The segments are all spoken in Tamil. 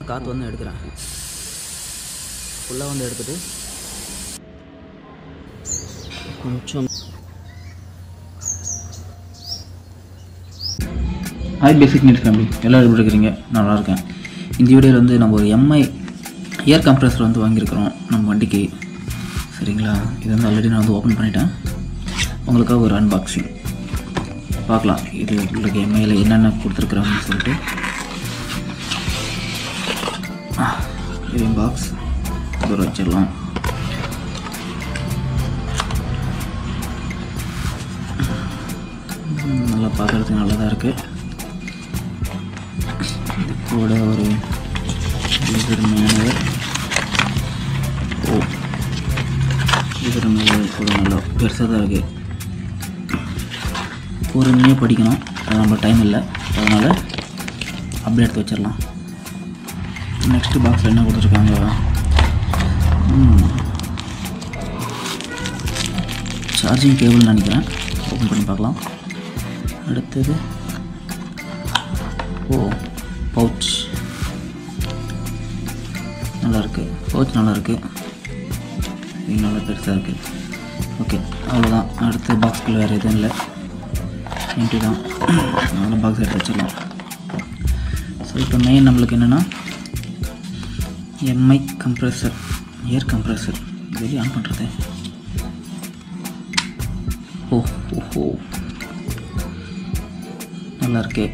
காற்று வந்து எடுக்கிறேன் ஃபுல்லாக வந்து எடுத்துட்டு கொஞ்சம் ஹாய் பேசிக் நீட் ஃபேமிலி எல்லோரும் எப்படி இருக்கிறீங்க நல்லா இருக்கேன் இந்த வீடியோவில் வந்து நம்ம ஒரு எம்ஐ ஏர் கம்ப்ரஸர் வந்து வாங்கியிருக்கிறோம் நம்ம வண்டிக்கு சரிங்களா இது வந்து ஆல்ரெடி நான் வந்து ஓப்பன் பண்ணிட்டேன் உங்களுக்காக ஒரு அன்பாக்சிங் பார்க்கலாம் இது உங்களுக்கு எம்ஐயில் என்னென்ன கொடுத்துருக்குறாங்கன்னு சொல்லிட்டு ஆ, இது பாக்ஸ் ஒரு வச்சிடலாம் ம், நல்லா பார்க்குறதுக்கு நல்லா தான் இருக்குது இது கூட ஒரு யூசர் மேனுவல் ஓ யூசர் மேனுவல் கூட நல்லா பெருசாக தான் இருக்குது பொறுமையாக படிக்கணும் அது நம்ம டைம் இல்லை அதனால் அப்படியே எடுத்து வச்சிடலாம் நெக்ஸ்ட் பாக்ஸில் என்ன கொடுத்துருக்காங்க சார்ஜிங் கேபிள் நினைக்கிறேன் ஓப்பன் பண்ணி பார்க்கலாம் அடுத்தது ஓ பவுச் நல்லாயிருக்கு பவுச் நல்லாயிருக்கு இது நல்லா பெருசாக இருக்குது ஓகே அவ்வளோதான் அடுத்த பாக்ஸ்க்குள்ளே வேறு எதுவும் இல்லை எம்டி தான் அதனால் பாக்ஸ் எடுத்து வச்சிடலாம் ஸோ இப்போ மெயின் நம்மளுக்கு என்னென்னா எம்ஐ கம்ப்ரெசர் ஏர் கம்ப்ரெசர் வெளியே ஆன் பண்ணுறது ஓ ஓஹோ நல்லா இருக்கே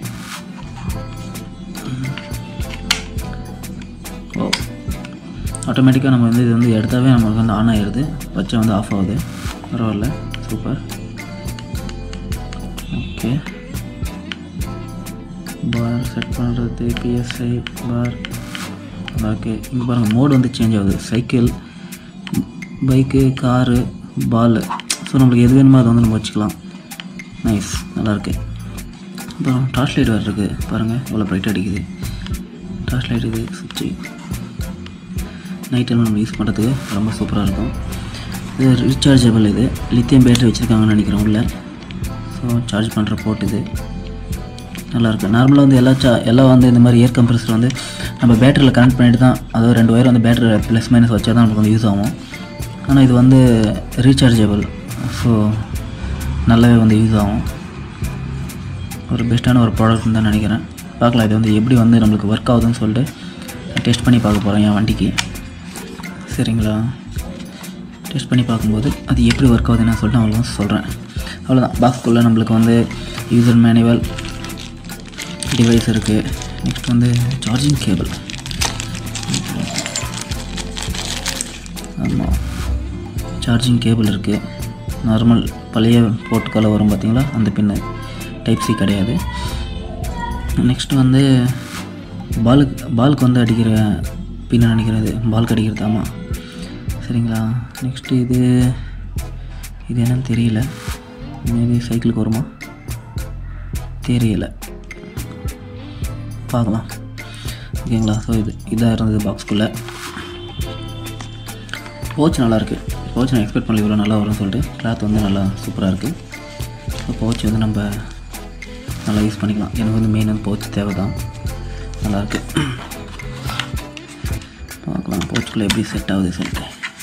ம். ஓ ஆட்டோமேட்டிக்காக நம்ம வந்து இது வந்து எடுத்தாவே நமக்கு வந்து ஆன் ஆகிடுது வச்சா வந்து ஆஃப் ஆகுது பரவாயில்ல சூப்பர் ஓகே பார் செட் பண்ணுறது பிஎஸ்ஐ பார் ஓகே இங்கே பாருங்கள் மோடு வந்து சேஞ்ச் ஆகுது cycle bike car ball so நம்மளுக்கு எது வேணுமோ அதை வந்து நம்ம வச்சுக்கலாம் நைஸ் நல்லாயிருக்கு அப்புறம் டார்ச் லைட் வேறு இருக்குது பாருங்கள் எவ்வளோ ப்ரைட் அடிக்குது டார்ச் லைட் இது சுவிட்சு நைட் டைம் நம்ம யூஸ் பண்ணுறதுக்கு ரொம்ப சூப்பராக இருக்கும் இது ரீசார்ஜபிள் இது லித்தியம் பேட்டரி வச்சுருக்காங்கன்னு நினைக்கிறேன் உள்ள ஸோ சார்ஜ் பண்ணுற போர்ட் இது நல்லாயிருக்கு நார்மலாக வந்து எல்லா சா எல்லாம் வந்து இந்த மாதிரி ஏர் கம்ப்ரஸர் வந்து நம்ம பேட்டரியில் கனெக்ட் பண்ணிட்டு தான் அதாவது ரெண்டு ஒயர் வந்து பேட்டரி ப்ளஸ் மைனஸ் வச்சா தான் நமக்கு வந்து யூஸ் ஆகும் ஆனால் இது வந்து ரீசார்ஜபிள் ஸோ நல்லாவே வந்து யூஸ் ஆகும் ஒரு பெஸ்ட்டான ஒரு ப்ராடக்ட்னு தான் நினைக்கிறேன் பார்க்கலாம் இது வந்து எப்படி வந்து நம்மளுக்கு ஒர்க் ஆகுதுன்னு சொல்லிட்டு டெஸ்ட் பண்ணி பார்க்க போகிறேன் என் வண்டிக்கு சரிங்களா டெஸ்ட் பண்ணி பார்க்கும்போது அது எப்படி ஒர்க் ஆகுதுன்னு சொல்லிட்டு அவ்வளோதான் சொல்கிறேன் அவ்வளோதான் பாக்ஸ்க்குள்ளே நம்மளுக்கு வந்து யூசர் மேனுவல் டிவைஸ் இருக்குது நெக்ஸ்ட் வந்து சார்ஜிங் கேபிள் ஆமாம் சார்ஜிங் கேபிள் இருக்குது நார்மல் பழைய போர்ட்டுக்கால வரும் பார்த்தீங்களா அந்த பின்னு டைப் சி கிடையாது நெக்ஸ்ட் வந்து பாலுக்கு பாலுக்கு வந்து அடிக்கிற பின்னு நினைக்கிறது பாலுக்கு அடிக்கிறது ஆமாம் சரிங்களா நெக்ஸ்ட்டு இது இது என்னன்னு தெரியல மேபி சைக்கிளுக்கு வருமா தெரியல பார்க்கலாம் ஓகேங்களா ஸோ இது இதாக இருந்தது பாக்ஸ்குள்ளே பவுச் நல்லாயிருக்கு பவுச் நான் எக்ஸ்பெக்ட் பண்ணல இவ்வளோ நல்லா வரும்னு சொல்லிட்டு கிளாத் வந்து நல்லா சூப்பராக இருக்குது ஸோ பவுச் வந்து நம்ம நல்லா யூஸ் பண்ணிக்கலாம் எனக்கு வந்து மெயின் வந்து பவுச் தேவை தான் நல்லாயிருக்கு பார்க்கலாம் பவுச்சுக்குள்ளே எப்படி செட் ஆகுது சொல்லிட்டு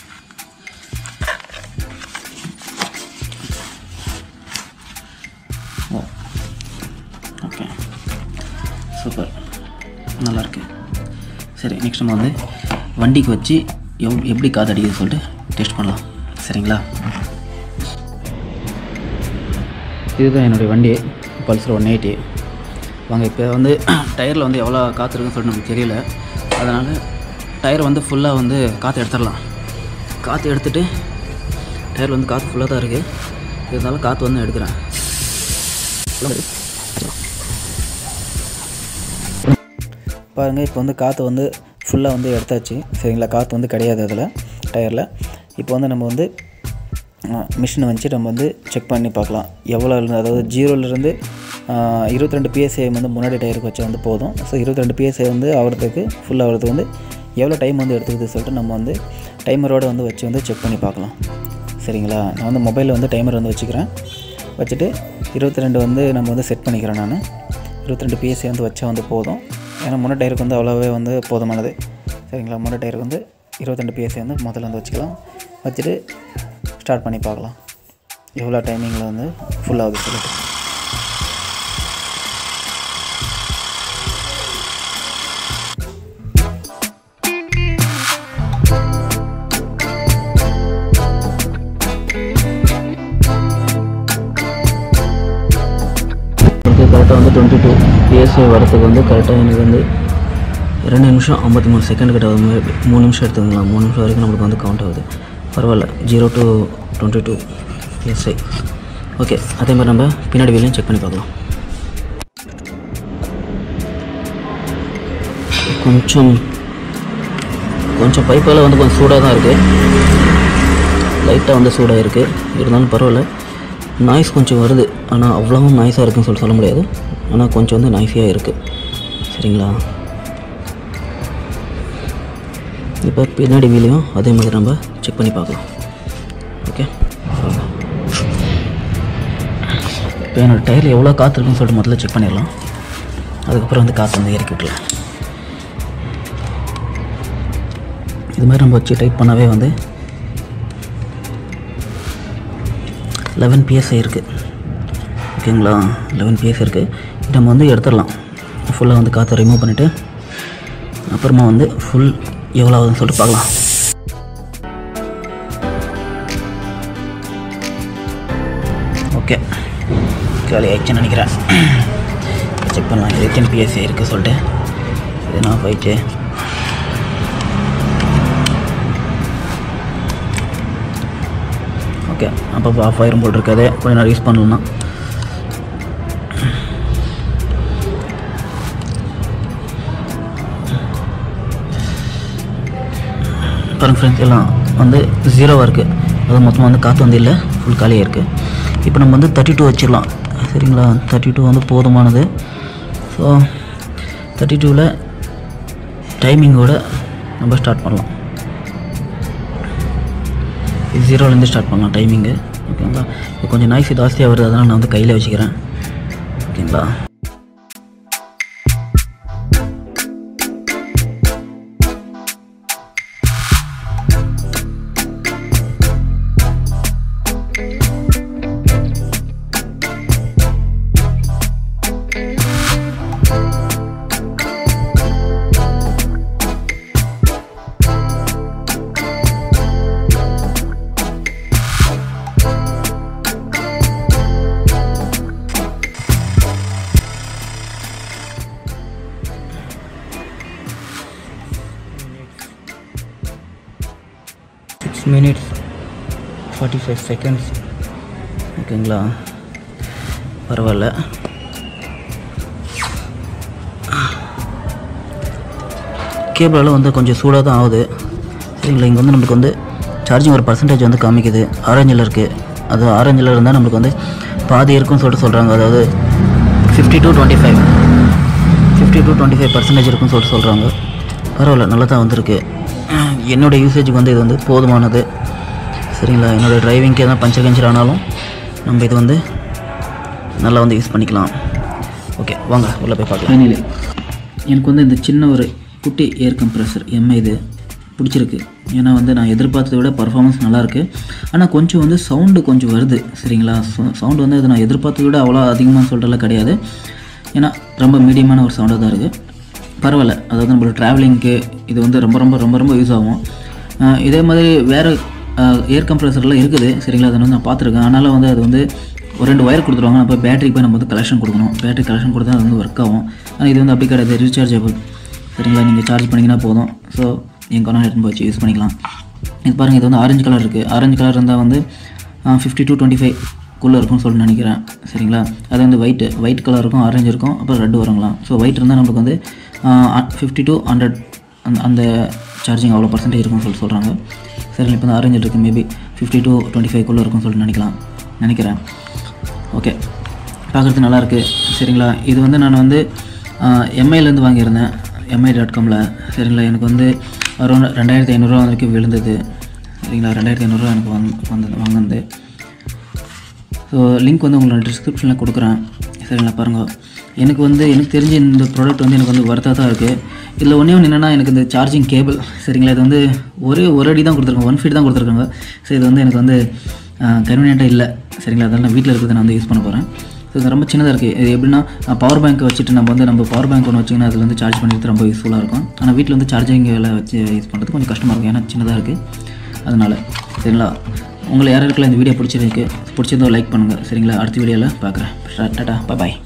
ஓ ஓகே சூப்பர் நல்லாயிருக்கு சரி நெக்ஸ்ட் நம்ம வந்து வண்டிக்கு வச்சு எவ் எப்படி காற்று அடிக்குதுன்னு சொல்லிட்டு டெஸ்ட் பண்ணலாம் சரிங்களா இதுதான் என்னுடைய வண்டி பல்சர் ஒன் எயிட்டி வாங்க இப்போ வந்து டயரில் வந்து எவ்வளோ காற்று இருக்குன்னு சொல்லிட்டு நமக்கு தெரியல அதனால் டயர் வந்து ஃபுல்லாக வந்து காற்று எடுத்துடலாம் காற்று எடுத்துகிட்டு டயரில் வந்து காற்று ஃபுல்லாக தான் இருக்குது இருந்தாலும் காற்று வந்து எடுக்கிறேன் பாருங்கள் இப்போ வந்து காற்று வந்து ஃபுல்லாக வந்து எடுத்தாச்சு சரிங்களா காற்று வந்து கிடையாது அதில் டயரில் இப்போ வந்து நம்ம வந்து மிஷினை வச்சு நம்ம வந்து செக் பண்ணி பார்க்கலாம் எவ்வளோ இருந்து அதாவது ஜீரோலேருந்து இருபத்தி ரெண்டு பிஎஸ்ஐ வந்து முன்னாடி டயருக்கு வச்சா வந்து போதும் ஸோ இருபத்தி ரெண்டு பிஎஸ்ஐ வந்து ஆகிறதுக்கு ஃபுல் ஆகிறதுக்கு வந்து எவ்வளோ டைம் வந்து எடுத்துக்குது சொல்லிட்டு நம்ம வந்து டைமரோடு வந்து வச்சு வந்து செக் பண்ணி பார்க்கலாம் சரிங்களா நான் வந்து மொபைலில் வந்து டைமர் வந்து வச்சுக்கிறேன் வச்சுட்டு இருபத்தி ரெண்டு வந்து நம்ம வந்து செட் பண்ணிக்கிறேன் நான் இருபத்தி ரெண்டு பிஎஸ்சி வந்து வச்சா வந்து போதும் ஏன்னா முன்னே டயருக்கு வந்து அவ்வளோவே வந்து போதுமானது சரிங்களா முன்னே டயருக்கு வந்து இருபத்தெண்டு பிஎஸ்சி வந்து முதல்ல வந்து வச்சுக்கலாம் வச்சுட்டு ஸ்டார்ட் பண்ணி பார்க்கலாம் எவ்வளோ டைமிங்கில் வந்து ஃபுல் ஆகுது சொல்லிட்டு எனக்கு கரெக்டாக வந்து டுவெண்ட்டி டூ பிஎஸ்ஐ வரத்துக்கு வந்து கரெக்டாக எனக்கு வந்து ரெண்டு நிமிஷம் ஐம்பத்தி மூணு செகண்ட் கிட்ட ஆகுது maybe மூணு நிமிஷம் எடுத்துங்களா மூணு நிமிஷம் வரைக்கும் நம்மளுக்கு வந்து கவுண்ட் ஆகுது பரவாயில்ல zero to twenty two PSI okay அதே மாதிரி நம்ம பின்னாடி வீலையும் செக் பண்ணி பார்க்கலாம் கொஞ்சம் கொஞ்சம் பைப்பால் வந்து கொஞ்சம் சூடாக தான் இருக்குது லைட்டாக வந்து சூடாக இருக்குது இருந்தாலும் பரவாயில்ல நாய்ஸ் கொஞ்சம் வருது ஆனால் அவ்வளோவும் நாய்ஸாக இருக்குன்னு சொல்லி சொல்ல முடியாது ஆனால் கொஞ்சம் வந்து நாய்ஸியாக இருக்குது சரிங்களா இப்போ பின்னாடி வீலையும் அதே மாதிரி நம்ம செக் பண்ணி பார்க்கலாம் ஓகே இப்போ என்னோடய டயரில் எவ்வளோ காற்று இருக்குன்னு சொல்லிட்டு முதல்ல செக் பண்ணிடலாம் அதுக்கப்புறம் வந்து காற்று வந்து இறக்கி விட்டுலாம் இது மாதிரி நம்ம வச்சு டைட் பண்ணாவே வந்து லெவன் பிஎஸ்ஐ இருக்குது ஓகேங்களா லெவன் பிஎஸ் இருக்குது நம்ம வந்து எடுத்துடலாம் ஃபுல்லாக வந்து காற்றை ரிமூவ் பண்ணிவிட்டு அப்புறமா வந்து ஃபுல் எவ்வளோ ஆகுதுன்னு சொல்லிட்டு பார்க்கலாம் ஓகே காலி ஆயிடுச்சுன்னு நினைக்கிறேன் செக் பண்ணலாம் இது எத்தனை பிஎஸ்சி இருக்குது சொல்லிட்டு இது என்ன போயிடுச்சு ஓகே அப்போ ஆஃப் ஆயிரும் போல் இருக்காது கொஞ்ச நேரம் யூஸ் பண்ணலாம் பாருங்க ஃப்ரெண்ட்ஸ் எல்லாம் வந்து ஜீரோவாக இருக்குது அது மொத்தமாக வந்து காற்று வந்து இல்லை ஃபுல் காலியாக இருக்குது இப்போ நம்ம வந்து தேர்ட்டி டூ வச்சிடலாம் சரிங்களா தேர்ட்டி டூ வந்து போதுமானது ஸோ தேர்ட்டி டூவில் டைமிங்கோட நம்ம ஸ்டார்ட் பண்ணலாம் இது ஜீரோலேருந்து ஸ்டார்ட் பண்ணலாம் டைமிங்கு ஓகேங்களா இது கொஞ்சம் நாய்ஸ் ஜாஸ்தியாக வருது அதனால் நான் வந்து கையில் வச்சுக்கிறேன் ஓகேங்களா six minutes forty five seconds ஓகேங்களா பரவாயில்ல கேபிளால் வந்து கொஞ்சம் சூடாக தான் ஆகுது சரிங்களா இங்கே வந்து நம்மளுக்கு வந்து சார்ஜிங் ஒரு பர்சன்டேஜ் வந்து காமிக்குது ஆரஞ்சில் இருக்குது அது ஆரஞ்சில் இருந்தால் நம்மளுக்கு வந்து பாதி இருக்குன்னு சொல்லிட்டு சொல்கிறாங்க அதாவது fifty to twenty five fifty to twenty five percentage இருக்குன்னு சொல்லிட்டு சொல்கிறாங்க பரவாயில்ல நல்லா தான் வந்திருக்கு என்னோடய யூசேஜுக்கு வந்து இது வந்து போதுமானது சரிங்களா என்னோடய டிரைவிங்க்கு எதாவது பஞ்சர் கஞ்சர் ஆனாலும் நம்ம இது வந்து நல்லா வந்து யூஸ் பண்ணிக்கலாம் ஓகே வாங்க உள்ளே போய் பார்க்கலாம் ஃபைனலி எனக்கு வந்து இந்த சின்ன ஒரு குட்டி ஏர் கம்ப்ரெசர் எம்ஐ இது பிடிச்சிருக்கு ஏன்னா வந்து நான் எதிர்பார்த்ததை விட பர்ஃபார்மன்ஸ் நல்லாயிருக்கு ஆனால் கொஞ்சம் வந்து சவுண்டு கொஞ்சம் வருது சரிங்களா சவுண்டு வந்து அது நான் எதிர்பார்த்ததை விட அவ்வளோ அதிகமாக சொல்கிறலாம் கிடையாது ஏன்னா ரொம்ப மீடியமான ஒரு சவுண்டாக தான் இருக்குது பரவாயில்ல அதாவது நம்மளோட ட்ராவலிங்க்கு இது வந்து ரொம்ப ரொம்ப ரொம்ப ரொம்ப யூஸ் ஆகும் அஹ் இதே மாதிரி வேறு ஏர் கம்ப்ரெசர்லாம் இருக்குது சரிங்களா அதை வந்து நான் பார்த்துருக்கேன் ஆனாலும் வந்து அது வந்து ஒரு ரெண்டு ஒயர் கொடுத்துருவாங்க அப்போ பேட்டரிக்கு போய் நம்ம வந்து கலெக்ஷன் கொடுக்கணும் பேட்டரி கலெக்ஷன் கொடுத்தா அது வந்து ஒர்க் ஆகும் ஆனால் இது வந்து அப்படி கிடையாது ரீசார்ஜபிள் சரிங்களா நீங்கள் சார்ஜ் பண்ணிங்கன்னா போதும் ஸோ எங்கே வேணால் எடுத்து வச்சு யூஸ் பண்ணிக்கலாம் இது பாருங்கள் இது வந்து ஆரஞ்சு கலர் இருக்குது ஆரஞ்சு கலர் இருந்தால் வந்து ஃபிஃப்டி டு டுவெண்ட்டி ஃபைவ் குள்ளே இருக்கும்னு சொல்லிட்டு நினைக்கிறேன் சரிங்களா அது வந்து ஒயிட்டு ஒயிட் கலர் இருக்கும் ஆரஞ்சு இருக்கும் அப்புறம் ரெட் வருங்களாம் ஸோ ஒயிட் இருந்தால் நம்மளுக்கு வந்து ஃபிஃப்டி டு ஹண்ட்ரட் அந்த அந்த சார்ஜிங் அவ்வளோ பர்சன்டேஜ் இருக்கும்னு சொல்லி சொல்கிறாங்க சரி இப்போ வந்து ஆரஞ்சு இருக்குது maybe fifty to twenty five குள்ளே இருக்கும்னு சொல்லிட்டு நினைக்கலாம் நினைக்கிறேன் ஓகே பார்க்குறது நல்லாயிருக்கு சரிங்களா இது வந்து நான் வந்து எம்ஐலேருந்து வாங்கியிருந்தேன் எம்ஐ டாட் காமில் சரிங்களா எனக்கு வந்து அரௌண்ட் ரெண்டாயிரத்தி ஐநூறுரூவா வரைக்கும் விழுந்தது சரிங்களா ரெண்டாயிரத்தி ஐநூறுரூவா எனக்கு வந்து வந்தது வாங்கினது ஸோ லிங்க் வந்து உங்களோட டிஸ்கிரிப்ஷனில் கொடுக்குறேன் சரிங்களா பாருங்கள் எனக்கு வந்து எனக்கு தெரிஞ்ச இந்த ப்ராடக்ட் வந்து எனக்கு வந்து ஒர்த்தாக தான் இருக்குது இதில் ஒன்றே ஒன்று என்னென்னா எனக்கு இந்த சார்ஜிங் கேபிள் சரிங்களா இது வந்து ஒரே ஒரு அடி தான் கொடுத்துருக்காங்க ஒன் ஃபீட் தான் கொடுத்துருக்காங்க ஸோ இது வந்து எனக்கு வந்து கன்வீனியண்ட்டாக இல்லை சரிங்களா அதனால் நான் வீட்டில் இருக்கிறத நான் வந்து யூஸ் பண்ண போகிறேன் ஸோ இது ரொம்ப சின்னதாக இருக்குது இது எப்படின்னா பவர் பேங்க் வச்சுட்டு நம்ம வந்து நம்ம பவர் பேங்க் ஒன்று வச்சிங்கன்னா அதில் வந்து சார்ஜ் பண்ணிட்டு ரொம்ப யூஸ்ஃபுல்லாக இருக்கும் ஆனால் வீட்டில் வந்து சார்ஜிங் எல்லாம் வச்சு யூஸ் பண்ணுறது கொஞ்சம் கஷ்டமாக இருக்கும் ஏன்னா சின்னதாக இருக்குது அதனால் சரிங்களா உங்களை யாராருக்கெல்லாம் இந்த வீடியோ பிடிச்சிருக்கு பிடிச்சிருந்தோ லைக் பண்ணுங்கள் சரிங்களா அடுத்த வீடியோவில் பார்க்குறேன் டாட்டா பாய்